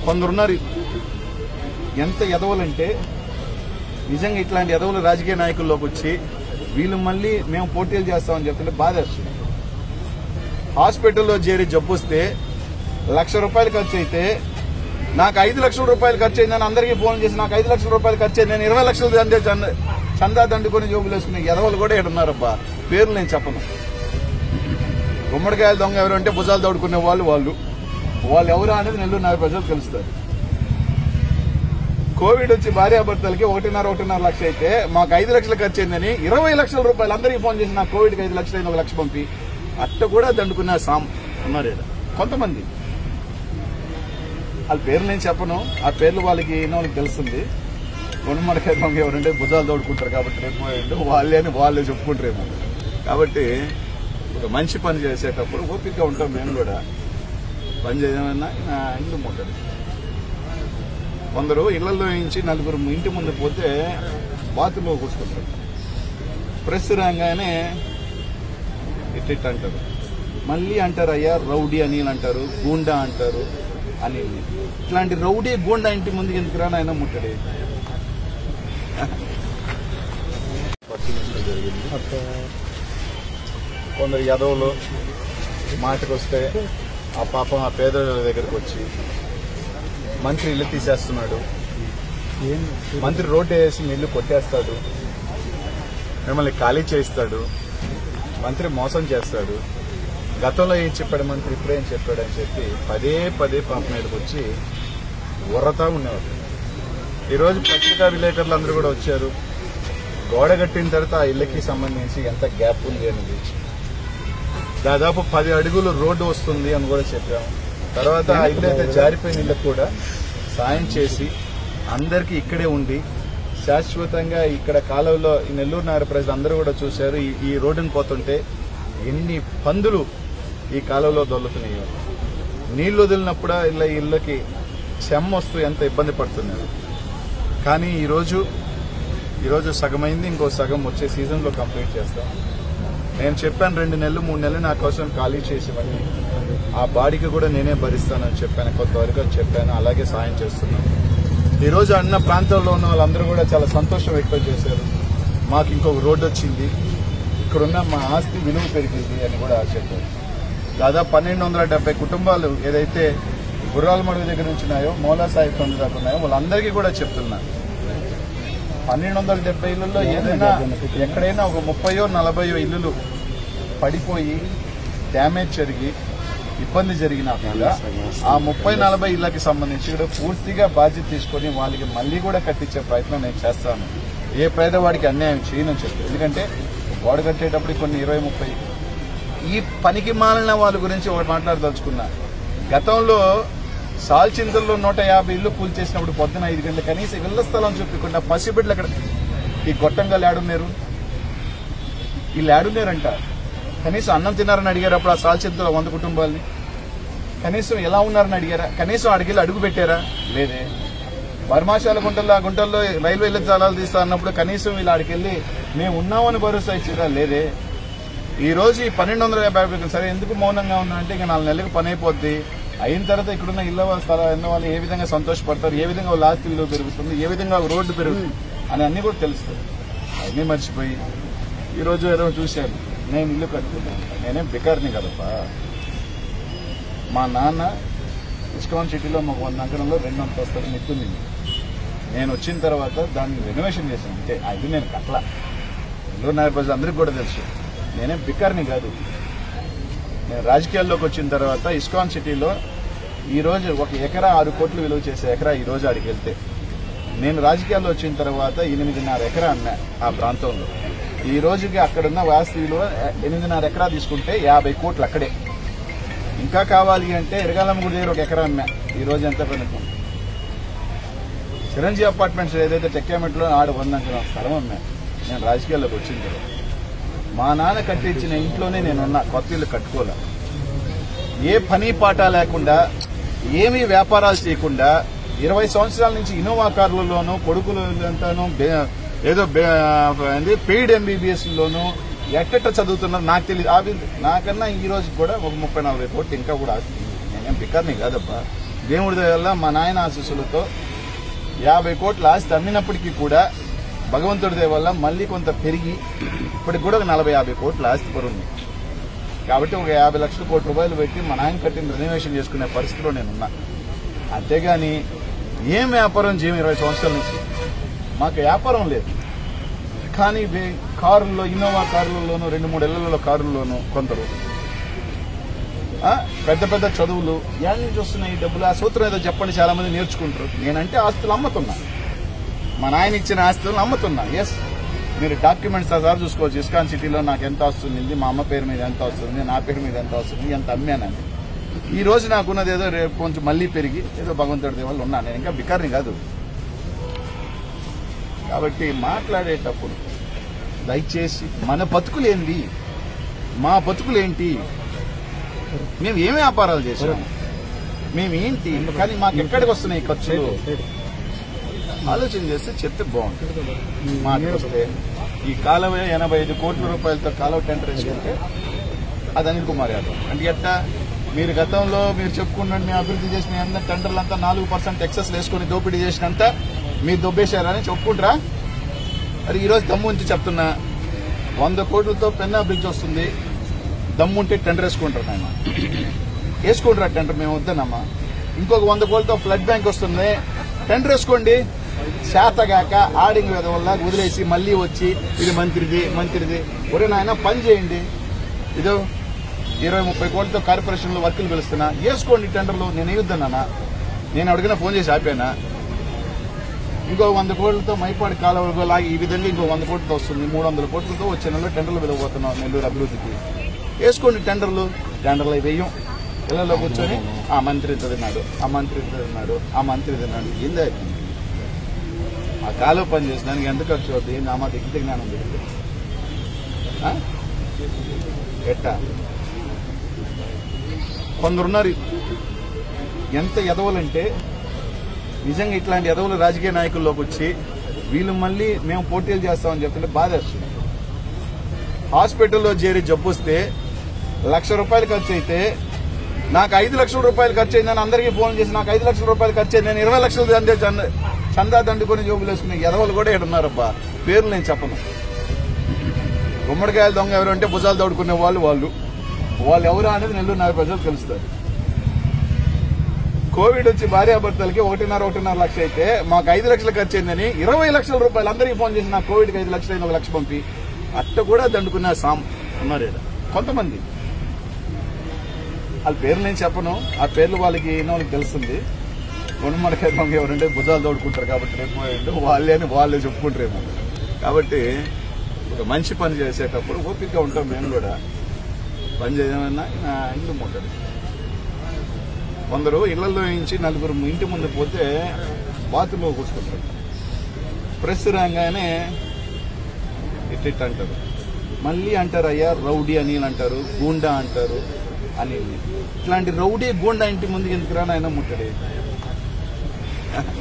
కొందరున్నారు ఎంత ఎదవలంటే నిజంగా ఇట్లాంటి ఎదవలు రాజకీయ నాయకుల్లోకి వచ్చి వీళ్ళు మళ్ళీ మేము పోటీలు చేస్తామని చెప్తుంటే బాధ వస్తుంది హాస్పిటల్లో చేరి జబ్బు వస్తే లక్ష రూపాయలు ఖర్చు అయితే నాకు ఐదు లక్షల రూపాయలు ఖర్చు అయిందని అందరికీ ఫోన్ చేసి నాకు ఐదు లక్షల రూపాయలు ఖర్చు అయింది నేను ఇరవై లక్షలు దండే చంద- చందా దండుకొని జోబులు వేసుకునే ఎదవలు కూడా ఇక్కడ ఉన్నారబ్బా పేర్లు నేను చెప్పను గుమ్మడికాయల దొంగ ఎవరు అంటే భుజాలు దౌడుకునే వాళ్ళు వాళ్ళు వాళ్ళు ఎవరు అనేది నెల్లూరు నగర ప్రజలు తెలుస్తారు కోవిడ్ వచ్చి భార్యాభర్తలకి ఒకటిన్నర ఒకటిన్నర లక్ష అయితే మాకు ఐదు లక్షలు ఖర్చు అయిందని ఇరవై లక్షల రూపాయలు అందరికీ ఫోన్ చేసి నాకు కోవిడ్కి ఐదు లక్షలు అయింది ఒక లక్ష పంపి అట్ట కూడా దండుకున్న సాం ఉన్నారు ఈడ. కొంతమంది వాళ్ళ పేర్లు నేను చెప్పను ఆ పేర్లు వాళ్ళకి ఎన్నో వాళ్ళకి తెలుస్తుంది గుణమడకాయ దొంగ ఎవరంటే భుజాలు తోడుకుంటారు కాబట్టి రేపు ఏంటో వాళ్ళే అని వాళ్ళే చెప్పుకుంటారేమో కాబట్టి ఒక మంచి పని చేసేటప్పుడు ఓపికగా ఉంటాం మేము కూడా పని చేయమన్నా నా ఇల్లు ముట్టడు కొందరు ఇళ్లలో నుంచి నలుగురు ఇంటి ముందు పోతే బాత్రూంలో కూర్చుంటారు ప్రెస్ రాగానే ఇట్టిట్ అంటారు మళ్ళీ అంటారు అయ్యా రౌడీ అని అంటారు గూండా అంటారు అని ఇట్లాంటి రౌడీ గూండా ఇంటి ముందుకు ఎందుకు రా నాయన ముట్టడి పరిశీలించడం జరిగింది కొందరు యాదవులు మాటకు వస్తే ఆ పాపం ఆ పేదల దగ్గరకు వచ్చి మంత్రి ఇల్లు తీసేస్తున్నాడు మంత్రి రోడ్డు వేసి మీ ఇల్లు కొట్టేస్తాడు మిమ్మల్ని ఖాళీ చేయిస్తాడు మంత్రి మోసం చేస్తాడు గతంలో ఏం చెప్పాడు మంత్రి ఇప్పుడే ఏం చెప్పాడు అని చెప్పి పదే పదే పాప మీదకి వచ్చి ఉర్రతా ఉండేవాడు ఈరోజు పత్రికా విలేకరులు అందరూ కూడా వచ్చారు గోడ కట్టిన తర్వాత ఆ ఇళ్ళకి సంబంధించి ఎంత గ్యాప్ ఉంది అనేది దాదాపు పది అడుగులు రోడ్డు వస్తుంది అని కూడా చెప్పాము తర్వాత ఆ ఇల్లు అయితే జారిపోయిన ఇళ్ళకు కూడా సాయం చేసి అందరికీ ఇక్కడే ఉండి శాశ్వతంగా ఇక్కడ కాలువలో ఈ నెల్లూరు నగర ప్రజలు అందరూ కూడా చూశారు ఈ- ఈ రోడ్డుని పోతుంటే ఎన్ని పందులు ఈ కాలువలో దొల్లుతున్నాయో నీళ్లు వదిలినప్పుడు ఇలా ఇళ్ళకి చెమ్మ వస్తూ ఎంత ఇబ్బంది పడుతున్నారు కానీ ఈరోజు ఈరోజు సగమైంది ఇంకో సగం వచ్చే సీజన్లో కంప్లీట్ చేస్తాం నేను చెప్పాను రెండు నెలలు మూడు నెలలు నా కోసం ఖాళీ చేసేవన్నీ ఆ బాడీకి కూడా నేనే భరిస్తానని చెప్పాను కొంతవరకు అది చెప్పాను అలాగే సాయం చేస్తున్నాను ఈ రోజు అన్న ప్రాంతంలో ఉన్న వాళ్ళందరూ కూడా చాలా సంతోషం వ్యక్తం చేశారు మాకు ఇంకొక రోడ్డు వచ్చింది ఇక్కడున్న మా ఆస్తి విలువ పెరిగింది అని కూడా చెప్పారు దాదాపు పన్నెండు వందల డెబ్బై కుటుంబాలు ఏదైతే గుర్రాల మడుగు దగ్గర నుంచి ఉన్నాయో మౌలా సాహిబ్ తొందర దాకా ఉన్నాయో వాళ్ళందరికీ కూడా చెప్తున్నా పన్నెండు వందల డెబ్బై ఇళ్లలో ఏదైనా ఎక్కడైనా ఒక ముప్పయో నలభయో ఇల్లులు పడిపోయి డ్యామేజ్ జరిగి ఇబ్బంది జరిగినా కూడా ఆ ముప్పై నలభై ఇళ్లకి సంబంధించి కూడా పూర్తిగా బాధ్యత తీసుకొని వాళ్ళకి మళ్ళీ కూడా కట్టించే ప్రయత్నం నేను చేస్తాను ఏ పేదవాడికి అన్యాయం చేయనని చెప్పి ఎందుకంటే గోడ కట్టేటప్పుడు కొన్ని ఇరవై ముప్పై ఈ పనికి మాలిన వాళ్ళ గురించి ఒకటి మాట్లాడదలుచుకున్నా గతంలో సాల్చింతల్లో నూట యాభై ఇల్లు పూల్ చేసినప్పుడు పొద్దున ఐదు గంటల కనీసం ఇళ్ల స్థలం చూపించకుండా పసిబిడ్డలు అక్కడ ఈ గొట్టంగా లేడున్నారు ఈ లేడున్నారంట కనీసం అన్నం తిన్నారని అడిగారు అప్పుడు ఆ సాల్చింతలో వంద కుటుంబాలని కనీసం ఎలా ఉన్నారని అడిగారా కనీసం అడిగి అడుగు పెట్టారా లేదే బర్మాశాల గుంటల్లో ఆ గుంటల్లో రైల్వే ఇళ్ల జాలాలు తీస్తా అన్నప్పుడు కనీసం వీళ్ళు ఆడికి వెళ్ళి మేము ఉన్నామని భరోసా ఇచ్చిరా లేదే ఈ రోజు ఈ పన్నెండు వందల యాభై ఒకటి సరే ఎందుకు మౌనంగా ఉన్నా అంటే ఇంకా నాలుగు నెలలకు పని అయిపోద్ది అయిన తర్వాత ఇక్కడున్న ఇళ్ళ వాళ్ళ స్థల ఉన్న వాళ్ళు ఏ విధంగా సంతోషపడతారు ఏ విధంగా వాళ్ళ ఆస్తి విలువ పెరుగుతుంది ఏ విధంగా ఒక రోడ్డు పెరుగుతుంది అని అన్ని కూడా తెలుస్తుంది అన్నీ మర్చిపోయి ఈ రోజు ఏదో చూశాను నేను ఇల్లు కట్టుకున్నాను నేనేం బికార్ని కదపా మా నాన్న ఇస్కాన్ సిటీలో మాకు వంద నగరంలో రెండు అంతస్తుల మిత్తుంది నేను వచ్చిన తర్వాత దాన్ని రెనోవేషన్ చేశాను అంటే ఆ ఇల్లు నేను కట్ల నెల్లూరు నగర ప్రజలు అందరికీ కూడా తెలుసు నేనేం బికార్ని కాదు నేను రాజకీయాల్లోకి వచ్చిన తర్వాత ఇస్కాన్ సిటీలో ఈ రోజు ఒక ఎకరా ఆరు కోట్లు విలువ చేసే ఎకరా ఈ రోజు ఆడికి వెళ్తే నేను రాజకీయాల్లో వచ్చిన తర్వాత ఎనిమిదిన్నర ఎకరా అన్నా ఆ ప్రాంతంలో ఈ రోజుకి అక్కడున్న వాస్తు విలువ ఎనిమిదిన్నర ఎకరా తీసుకుంటే యాభై కోట్లు అక్కడే ఇంకా కావాలి అంటే ఎరగాలమ్మ గుడి దగ్గర ఒక ఎకరా అమ్మా ఈ రోజు ఎంత పనుకుంది చిరంజీవి అపార్ట్మెంట్స్ ఏదైతే టెక్కామెట్లో ఆడ వంద అంకణం స్థలం అమ్మా నేను రాజకీయాల్లోకి వచ్చిన తర్వాత మా నాన్న కట్టించిన ఇంట్లోనే నేనున్నా కొత్త ఇల్లు కట్టుకోలే ఏ పని పాట లేకుండా ఏమీ వ్యాపారాలు చేయకుండా ఇరవై సంవత్సరాల నుంచి ఇన్నోవా కార్లలోనూ కొడుకులు అంతాను బే- ఏదో బే- ఏంది పెయిడ్ ఎంబీబీఎస్ లోను ఎట్టెట్ట చదువుతున్నారు నాకు తెలియదు ఆ విధ- నాకన్నా ఈ రోజు కూడా ఒక ముప్పై నలభై కోట్లు ఇంకా కూడా ఆస్తి ఉంది. నేనేం బికార్ని కాదబ్బా దేవుడి దయ వల్ల మా నాయన ఆశీస్సులతో యాభై కోట్ల ఆస్తి అమ్మినప్పటికీ కూడా భగవంతుడి దయ వల్ల మళ్ళీ కొంత పెరిగి ఇప్పటికి కూడా ఒక నలభై యాభై కోట్ల ఆస్తి పరుంది కాబట్టి ఒక యాభై లక్షల కోట్ల రూపాయలు పెట్టి మా నాయన కట్టిన రెనోవేషన్ చేసుకునే పరిస్థితిలో నేనున్నా అంతేగాని ఏం వ్యాపారం చేయం ఇరవై సంవత్సరాల నుంచి మాకు వ్యాపారం లేదు కానీ వే- కారుల్లో ఇన్నోవా కారులలోనూ రెండు మూడు ఇళ్లలో కారుల్లోనూ కొందరు ఆ, పెద్ద పెద్ద చదువులు ఎక్కడి నుంచి వస్తున్నాయి ఈ డబ్బులు ఆ సూత్రం ఏదో చెప్పండి చాలా మంది నేర్చుకుంటారు నేనంటే ఆస్తులు అమ్ముతున్నా మా నాయన ఇచ్చిన ఆస్తులను అమ్ముతున్నా ఎస్ మీరు డాక్యుమెంట్స్ సార్ చూసుకోవచ్చు ఇస్కాన్ సిటీలో నాకు ఎంత వస్తుంది మా అమ్మ పేరు మీద ఎంత వస్తుంది నా పేరు మీద ఎంత వస్తుంది ఎంత అమ్మానని ఈ రోజు నాకున్నది ఏదో రేపు కొంచెం మళ్ళీ పెరిగి ఏదో భగవంతుడి దేవాళ్ళు ఉన్నా నేను ఇంకా బికారిని కాదు కాబట్టి మాట్లాడేటప్పుడు దయచేసి మన బతుకులేంది మా బతుకులేంటి మేము ఏం వ్యాపారాలు చేసాము మేము ఏంటి కానీ మాకు ఎక్కడికి వస్తున్నాయి ఖర్చులు ఆలోచన చేస్తే చెప్తే బాగుంటుంది మాటలు వస్తే ఈ కాలువ ఎనభై ఐదు కోట్ల రూపాయలతో కాలువ టెండర్ వేసుకుంటే అది అనిల్ కుమార్ యాదవ్ అంటే ఎట్టా మీరు గతంలో మీరు చెప్పుకున్నట్టు మేము అభివృద్ధి చేసిన అన్న టెండర్లు అంతా నాలుగు పర్సెంట్ ఎక్సెస్ వేసుకుని దోపిడీ చేసినంత మీరు దొబ్బేశారని చెప్పుకుంటారా మరి ఈరోజు దమ్ము ఉంచి చెప్తున్నా వంద కోట్లతో పెన్నా బ్రిడ్జ్ వస్తుంది దమ్ముంటే టెండర్ వేసుకుంటారు ఆయన వేసుకుంటారా టెండర్ మేము వద్దనమ్మా ఇంకొక వంద కోట్లతో ఫ్లడ్ బ్యాంక్ వస్తుంది టెండర్ వేసుకోండి శాతగాక ఆడింగ్ వల్ల వదిలేసి మళ్ళీ వచ్చి ఇది మంత్రిది మంత్రిది ఒరే నాయన పని చేయండి ఇదో ఇరవై ముప్పై కోట్లతో కార్పొరేషన్లో వర్కులు పిలుస్తున్నా వేసుకోండి టెండర్లు నేను వేయొద్దన్నా నేను అడిగిన ఫోన్ చేసి ఆపానా ఇంకో వంద కోట్లతో మైపాడు కాలువలు లాగి ఈ విధంగా ఇంకో వంద కోట్లతో వస్తుంది మూడు వందల కోట్లతో వచ్చే నెలలో టెండర్లు వెళ్ళబోతున్నాం నెల్లూరు అభివృద్ధికి వేసుకోండి టెండర్లు టెండర్లు అవి వేయం ఇళ్లలో కూర్చొని ఆ మంత్రి ఇంత తిన్నాడు ఆ మంత్రి ఇంత తిన్నాడు ఆ మంత్రి తిన్నాడు ఏందా ఇది? ఆ కాలువ పని చేసినానికి ఎంత ఖర్చు అవుతుంది నా మా దిగ్గు జ్ఞానం దిగుతుంది ఆ? ఎట్టా కొందరున్నారు ఎంత ఎదవలంటే నిజంగా ఇట్లాంటి ఎదవులు రాజకీయ నాయకుల్లోకి వచ్చి వీళ్ళు మళ్ళీ మేము పోటీలు చేస్తామని చెప్తుంటే బాధ వస్తుంది హాస్పిటల్లో చేరి జబ్బు వస్తే లక్ష రూపాయలు ఖర్చు అయితే నాకు ఐదు లక్షల రూపాయలు ఖర్చు అయిందని అందరికీ ఫోన్ చేసి నాకు ఐదు లక్షల రూపాయలు ఖర్చు అయింది నేను ఇరవై లక్షలు దండే చంద- చందా దండుకొని జోబులు వేసుకునే ఎదవలు కూడా ఇక్కడ ఉన్నారబ్బా పేర్లు నేను చెప్పను గుమ్మడికాయల దొంగ ఎవరు అంటే భుజాలు దౌడుకునే వాళ్ళు వాళ్ళు వాళ్ళు ఎవరు అనేది నెల్లూరు నగర ప్రజలు తెలుస్తారు కోవిడ్ వచ్చి భార్యాభర్తలకి ఒకటిన్నర ఒకటిన్నర లక్ష అయితే మాకు ఐదు లక్షలు ఖర్చు అయిందని ఇరవై లక్షల రూపాయలు అందరికీ ఫోన్ చేసి నాకు కోవిడ్కి ఐదు లక్షలు అయింది ఒక లక్ష పంపి అట్ట కూడా దండుకున్న సామ్ ఉన్నారు ఈడ. కొంతమంది వాళ్ళ పేర్లు నేను చెప్పను ఆ పేర్లు వాళ్ళకి ఎన్నో వాళ్ళకి తెలుస్తుంది గుణమడకాయ దొంగ ఎవరంటే భుజాలు తోడుకుంటారు కాబట్టి రేపు ఏంటో వాళ్ళే అని వాళ్ళే చెప్పుకుంటారేమో కాబట్టి ఒక మంచి పని చేసేటప్పుడు ఓపికగా ఉంటాం మేము కూడా పని చేయమన్నా నా ఇల్లు ముట్టడు కొందరు ఇళ్లలో నుంచి నలుగురు ఇంటి ముందు పోతే బాత్రూంలో కూర్చుంటారు ప్రెస్ రాగానే ఇట్టిట్ అంటారు మళ్ళీ అంటారు అయ్యా రౌడీ అనిల్ అంటారు గూండా అంటారు అనిల్ ఇట్లాంటి రౌడీ గూండా ఇంటి ముందుకు ఎందుకు రా నాయన ముట్టడే